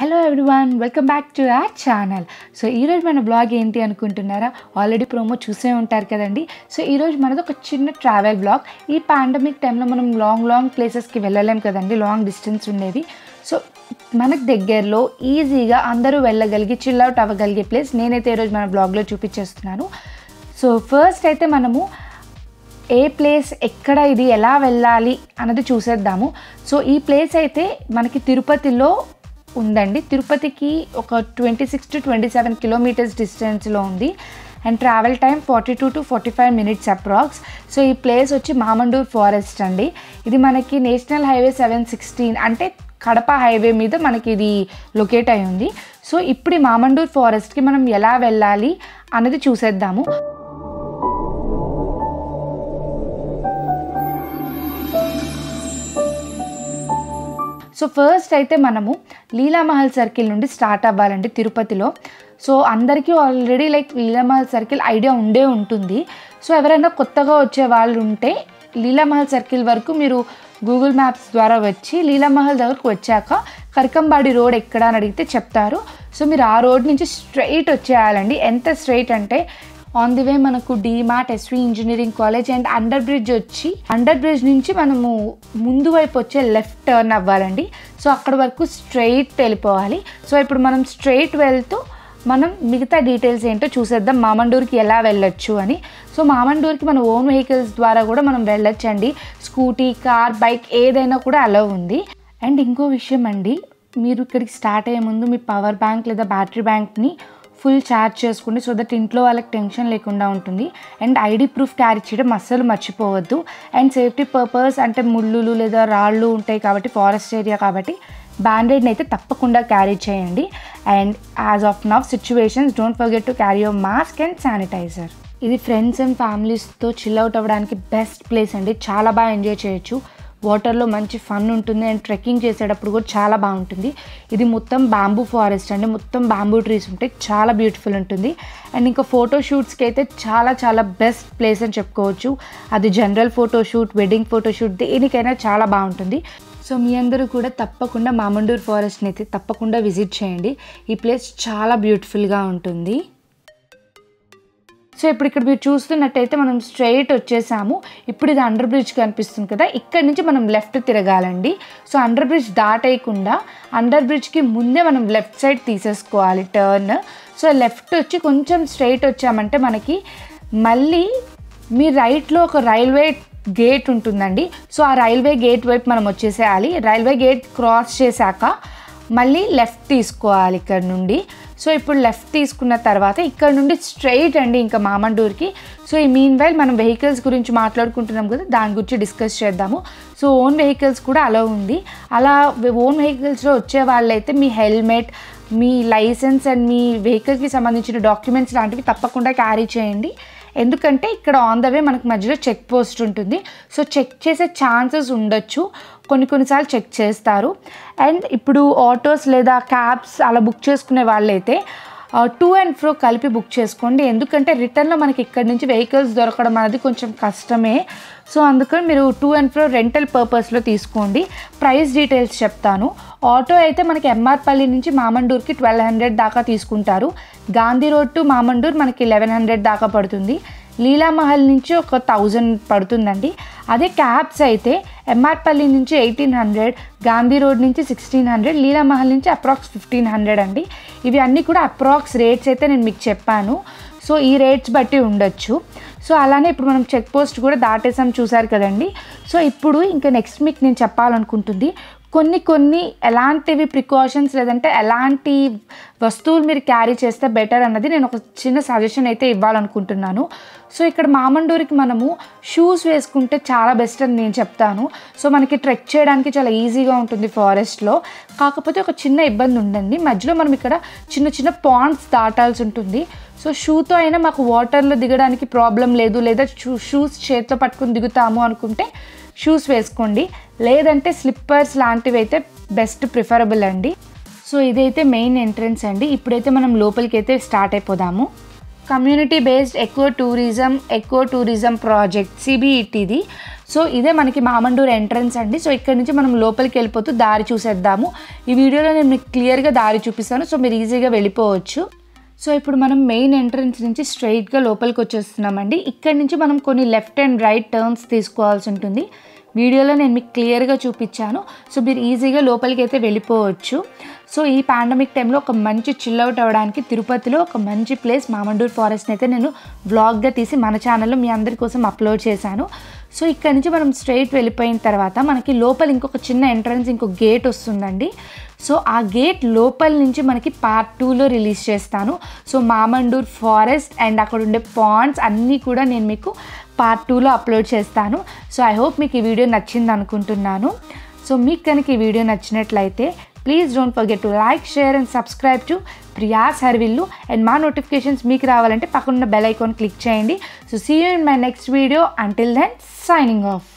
hello everyone welcome back to our channel so ఈరోజు మన blog ఏంటి అనుకుంటున్నారా ఆల్రెడీ ప్రోమో చూసే ఉంటారు కదండి సో ఈరోజు మనది ఒక చిన్న ట్రావెల్ బ్లాగ్ ఈ పాండమిక్ టైంలో మనం లాంగ్ లాంగ్ ప్లేసెస్కి వెళ్ళలేం కదండి లాంగ్ డిస్టెన్స్ ఉండేవి సో మనకు దగ్గరలో ఈజీగా అందరూ వెళ్ళగలిగి చిల్ అవుట్ అవ్వగలిగే ప్లేస్ నేనైతే ఈరోజు మన బ్లాగ్లో చూపించేస్తున్నాను సో ఫస్ట్ అయితే మనము ఏ ప్లేస్ ఎక్కడ ఇది ఎలా వెళ్ళాలి అన్నది చూసేద్దాము సో ఈ ప్లేస్ అయితే మనకి తిరుపతిలో ఉందండి తిరుపతికి ఒక twenty six to twenty seven kilometres డిస్టెన్స్లో ఉంది and travel time forty two to forty five minutes approx so ఈ ప్లేస్ వచ్చి మామండూర్ ఫారెస్ట్ అండి ఇది మనకి నేషనల్ హైవే సెవెన్ సిక్స్టీన్ అంటే కడప హైవే మీద మనకి ఇది లొకేట్ అయి ఉంది సో ఇప్పుడు ఈ మామండూర్ ఫారెస్ట్కి మనం ఎలా వెళ్ళాలి అన్నది చూసేద్దాము సో ఫస్ట్ అయితే మనము లీలామహల్ సర్కిల్ నుండి స్టార్ట్ అవ్వాలండి తిరుపతిలో సో అందరికీ already like Leelamahal circle idea ఉండే ఉంటుంది సో ఎవరైనా కొత్తగా వచ్చే వాళ్ళు ఉంటే లీలామహల్ సర్కిల్ వరకు మీరు గూగుల్ మ్యాప్స్ ద్వారా వచ్చి లీలామహల్ దగ్గరకు వచ్చాక కరకంబాడి రోడ్ ఎక్కడ అని అడిగితే చెప్తారు సో మీరు ఆ రోడ్ నుంచి స్ట్రైట్ వచ్చేయాలండి ఎంత స్ట్రైట్ అంటే ఆన్ ది వే మనకు DMart S V engineering college and under bridge వచ్చి అండర్ బ్రిడ్జ్ నుంచి మనము ముందు వైపు వచ్చే లెఫ్ట్ టర్న్ అవ్వాలండి సో అక్కడ వరకు స్ట్రైట్ వెళ్ళిపోవాలి సో ఇప్పుడు మనం స్ట్రైట్ వెళ్తూ మనం మిగతా డీటెయిల్స్ ఏంటో చూసేద్దాం మామండూర్కి ఎలా వెళ్ళొచ్చు అని సో మామండూర్కి మన ఓన్ వెహికల్స్ ద్వారా కూడా మనం వెళ్ళొచ్చండి స్కూటీ కార్ బైక్ ఏదైనా కూడా అలవ్ ఉంది అండ్ ఇంకో విషయం అండి మీరు ఇక్కడికి స్టార్ట్ అయ్యే ముందు మీ పవర్ బ్యాంక్ లేదా బ్యాటరీ బ్యాంక్ని ఫుల్ ఛార్జ్ చేసుకోండి సో దట్ ఇంట్లో వాళ్ళకి టెన్షన్ లేకుండా ఉంటుంది అండ్ ఐడి ప్రూఫ్ క్యారీ చేయడం అస్సలు మర్చిపోవద్దు అండ్ సేఫ్టీ పర్పస్ అంటే ముళ్ళులు లేదా రాళ్ళు ఉంటాయి కాబట్టి ఫారెస్ట్ ఏరియా కాబట్టి బ్యాండేడ్ని అయితే తప్పకుండా క్యారీ చేయండి and as of now situations don't forget to carry your mask and sanitiser ఇది ఫ్రెండ్స్ అండ్ ఫ్యామిలీస్తో చిల్ అవుట్ అవ్వడానికి బెస్ట్ ప్లేస్ అండి చాలా బాగా ఎంజాయ్ చేయొచ్చు వాటర్లో మంచి ఫన్ ఉంటుంది అండ్ ట్రెక్కింగ్ చేసేటప్పుడు కూడా చాలా బాగుంటుంది ఇది మొత్తం బ్యాంబూ ఫారెస్ట్ అండి మొత్తం బ్యాంబూ ట్రీస్ ఉంటాయి చాలా బ్యూటిఫుల్ ఉంటుంది అండ్ ఇంకా ఫోటో షూట్స్కి అయితే చాలా చాలా బెస్ట్ ప్లేస్ అని చెప్పుకోవచ్చు అది జనరల్ ఫోటోషూట్ వెడ్డింగ్ ఫోటోషూట్ దేనికైనా చాలా బాగుంటుంది సో మీ అందరూ కూడా తప్పకుండా మామండూర్ ఫారెస్ట్ని అయితే తప్పకుండా విజిట్ చేయండి ఈ ప్లేస్ చాలా బ్యూటిఫుల్గా ఉంటుంది సో ఇప్పుడు ఇక్కడ మీరు చూస్తున్నట్టయితే మనం స్ట్రైట్ వచ్చేసాము ఇప్పుడు ఇది అండర్ బ్రిడ్జ్ కనిపిస్తుంది కదా ఇక్కడ నుంచి మనం లెఫ్ట్ తిరగాలండి సో అండర్ బ్రిడ్జ్ దాటేయకుండా అండర్ బ్రిడ్జ్కి ముందే మనం లెఫ్ట్ సైడ్ తీసేసుకోవాలి టర్న్ సో లెఫ్ట్ వచ్చి కొంచెం స్ట్రైట్ వచ్చామంటే మనకి మళ్ళీ మీ రైట్లో ఒక రైల్వే గేట్ ఉంటుందండి సో ఆ రైల్వే గేట్ వైపు మనం వచ్చేసేయాలి రైల్వే గేట్ క్రాస్ చేశాక మళ్ళీ లెఫ్ట్ తీసుకోవాలి ఇక్కడ నుండి సో ఇప్పుడు లెఫ్ట్ తీసుకున్న తర్వాత ఇక్కడ నుండి స్ట్రైట్ అండి ఇంకా మామండూర్కి సో ఈ మీన్ వైల్ మనం వెహికల్స్ గురించి మాట్లాడుకుంటున్నాం కదా దాని గురించి డిస్కస్ చేద్దాము సో ఓన్ వెహికల్స్ కూడా అలా ఉంది అలా ఓన్ వెహికల్స్లో వచ్చే వాళ్ళైతే మీ హెల్మెట్ మీ లైసెన్స్ అండ్ మీ వెహికల్కి సంబంధించిన డాక్యుమెంట్స్ లాంటివి తప్పకుండా క్యారీ చేయండి ఎందుకంటే ఇక్కడ ఆన్ ద వే మనకు మధ్యలో చెక్ పోస్ట్ ఉంటుంది సో చెక్ చేసే ఛాన్సెస్ ఉండొచ్చు కొన్ని కొన్నిసార్లు చెక్ చేస్తారు అండ్ ఇప్పుడు ఆటోస్ లేదా క్యాబ్స్ అలా బుక్ చేసుకునే వాళ్ళైతే టూ అండ్ ఫ్రో కలిపి బుక్ చేసుకోండి ఎందుకంటే రిటర్న్లో మనకి ఇక్కడ నుంచి వెహికల్స్ దొరకడం అనేది కొంచెం కష్టమే సో అందుకని మీరు టూ అండ్ ఫ్రో రెంటల్ పర్పస్లో తీసుకోండి ప్రైస్ డీటెయిల్స్ చెప్తాను ఆటో అయితే మనకి ఎంఆర్పల్లి నుంచి మామండూర్కి ట్వెల్వ్ హండ్రెడ్ దాకా తీసుకుంటారు గాంధీ రోడ్ టు మామండూర్ మనకి లెవెన్ హండ్రెడ్ దాకా పడుతుంది లీలామహల్ నుంచి ఒక థౌజండ్ పడుతుందండి అదే క్యాబ్స్ అయితే ఎంఆర్పల్లి నుంచి ఎయిటీన్ హండ్రెడ్ గాంధీ రోడ్ నుంచి సిక్స్టీన్ హండ్రెడ్ లీలామహల్ నుంచి అప్రాక్స్ ఫిఫ్టీన్ హండ్రెడ్ అండి ఇవి అన్నీ కూడా అప్రాక్స్ రేట్స్ అయితే నేను మీకు చెప్పాను సో ఈ రేట్స్ బట్టి ఉండొచ్చు సో అలానే ఇప్పుడు మనం చెక్ పోస్ట్ కూడా దాటేసాం చూసారు కదండి సో ఇప్పుడు ఇంకా నెక్స్ట్ మీకు నేను చెప్పాలనుకుంటుంది కొన్ని కొన్ని ఎలాంటివి ప్రికాషన్స్ లేదంటే ఎలాంటి వస్తువులు మీరు క్యారీ చేస్తే బెటర్ అన్నది నేను ఒక చిన్న సజెషన్ అయితే ఇవ్వాలనుకుంటున్నాను సో ఇక్కడ మామండూరికి మనము షూస్ వేసుకుంటే చాలా బెస్ట్ అని నేను చెప్తాను సో మనకి ట్రెక్ చేయడానికి చాలా ఈజీగా ఉంటుంది ఫారెస్ట్లో కాకపోతే ఒక చిన్న ఇబ్బంది ఉందండి మధ్యలో మనం ఇక్కడ చిన్న చిన్న పాండ్స్ దాటాల్సి ఉంటుంది సో షూతో అయినా మాకు వాటర్లో దిగడానికి ప్రాబ్లం లేదు లేదా షూ షూస్ చేతిలో పట్టుకుని దిగుతాము అనుకుంటే షూస్ వేసుకోండి లేదంటే స్లిప్పర్స్ లాంటివి అయితే బెస్ట్ ప్రిఫరబుల్ అండి సో ఇదైతే మెయిన్ ఎంట్రన్స్ అండి ఇప్పుడైతే మనం లోపలికి అయితే స్టార్ట్ అయిపోదాము కమ్యూనిటీ బేస్డ్ ఎక్కువ టూరిజం ఎక్కువ టూరిజం ప్రాజెక్ట్ సిబిఈటిది సో ఇదే మనకి మామండూర్ ఎంట్రన్స్ అండి సో ఇక్కడ నుంచి మనం లోపలికి వెళ్ళిపోతూ దారి చూసేద్దాము ఈ వీడియోలో నేను మీకు క్లియర్గా దారి చూపిస్తాను సో మీరు ఈజీగా వెళ్ళిపోవచ్చు సో ఇప్పుడు మనం మెయిన్ ఎంట్రన్స్ నుంచి స్ట్రైట్గా లోపలికి వచ్చేస్తున్నామండి ఇక్కడ నుంచి మనం కొన్ని లెఫ్ట్ అండ్ రైట్ టర్న్స్ తీసుకోవాల్సి ఉంటుంది వీడియోలో నేను మీకు క్లియర్గా చూపించాను సో మీరు ఈజీగా లోపలికి అయితే వెళ్ళిపోవచ్చు సో ఈ పాండమిక్ టైంలో ఒక మంచి చిల్ అవుట్ అవ్వడానికి తిరుపతిలో ఒక మంచి ప్లేస్ మామండూర్ ఫారెస్ట్ని అయితే నేను వ్లాగ్గా తీసి మన ఛానల్లో మీ అందరి కోసం అప్లోడ్ చేశాను సో ఇక్కడ నుంచి మనం స్ట్రైట్ వెళ్ళిపోయిన తర్వాత మనకి లోపల ఇంకొక చిన్న ఎంట్రన్స్ ఇంకొక గేట్ వస్తుందండి సో ఆ గేట్ లోపల నుంచి మనకి పార్ట్ టూలో రిలీజ్ చేస్తాను సో మామండూర్ ఫారెస్ట్ అండ్ అక్కడ ఉండే పాండ్స్ అన్నీ కూడా నేను మీకు పార్ట్ టూలో అప్లోడ్ చేస్తాను సో ఐ హోప్ మీకు ఈ వీడియో నచ్చింది అనుకుంటున్నాను సో మీకు కనుక ఈ వీడియో నచ్చినట్లయితే please don't forget to like share and subscribe to Priyas హర్విల్లు అండ్ మా నోటిఫికేషన్స్ మీకు రావాలంటే పక్కన బెల్ ఐకాన్ క్లిక్ చేయండి so see you in my next video until then signing of